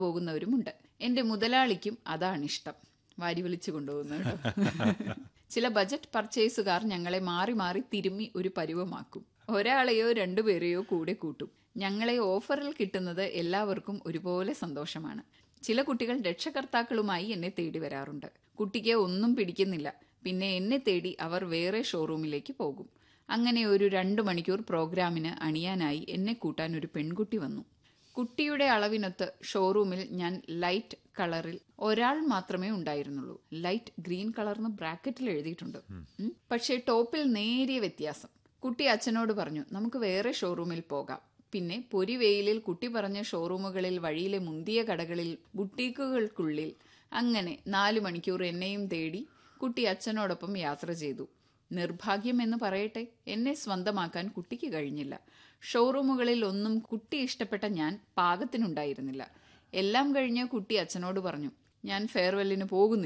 പോകുന്നവരുമുണ്ട് എന്റെ മുതലാളിക്കും അതാണിഷ്ടം വാരി വലിച്ചു കൊണ്ടുപോകുന്നത് കേട്ടോ. ചില ബജറ്റ് പർച്ചേസുകാർ ഞങ്ങളെ മാറി മാറി തിരുമ്മി ഒരു പരുവമാക്കും ഒരാളെയോ രണ്ടുപേരെയോ കൂടെ കൂട്ടും ഞങ്ങളെ ഓഫറിൽ കിട്ടുന്നത് എല്ലാവർക്കും ഒരുപോലെ സന്തോഷമാണ് ചില കുട്ടികൾ രക്ഷകർത്താക്കളുമായി എന്നെ തേടി വരാറുണ്ട് കുട്ടിക്ക് ഒന്നും പിടിക്കുന്നില്ല പിന്നെ എന്നെ തേടി അവർ വേറെ ഷോറൂമിലേക്ക് പോകും അങ്ങനെ ഒരു രണ്ടു മണിക്കൂർ പ്രോഗ്രാമിന് അണിയാനായി എന്നെ കൂട്ടാൻ ഒരു പെൺകുട്ടി വന്നു കുട്ടിയുടെ അളവിനൊത്ത് ഷോറൂമിൽ ഞാൻ ലൈറ്റ് കളറിൽ ഒരാൾ മാത്രമേ ഉണ്ടായിരുന്നുള്ളൂ ലൈറ്റ് ഗ്രീൻ കളർന്ന് ബ്രാക്കറ്റിൽ എഴുതിയിട്ടുണ്ട് ഉം. പക്ഷേ ടോപ്പിൽ നേരിയ വ്യത്യാസം കുട്ടി അച്ഛനോട് പറഞ്ഞു നമുക്ക് വേറെ ഷോറൂമിൽ പോകാം പിന്നെ പൊരിവെയിലിൽ കുട്ടി പറഞ്ഞ ഷോറൂമുകളിൽ വഴിയിലെ മുന്തിയ കടകളിൽ ബുട്ടീക്കുകൾക്കുള്ളിൽ അങ്ങനെ നാലു മണിക്കൂർ എന്നെയും തേടി കുട്ടി അച്ഛനോടൊപ്പം യാത്ര ചെയ്തു നിർഭാഗ്യം എന്ന് പറയട്ടെ എന്നെ സ്വന്തമാക്കാൻ കുട്ടിക്ക് കഴിഞ്ഞില്ല ഷോറൂമുകളിൽ ഒന്നും കുട്ടി ഇഷ്ടപ്പെട്ട ഞാൻ പാകത്തിനുണ്ടായിരുന്നില്ല എല്ലാം കഴിഞ്ഞ് കുട്ടി അച്ഛനോട് പറഞ്ഞു ഞാൻ ഫെയർവെല്ലിന് പോകുന്നില്ല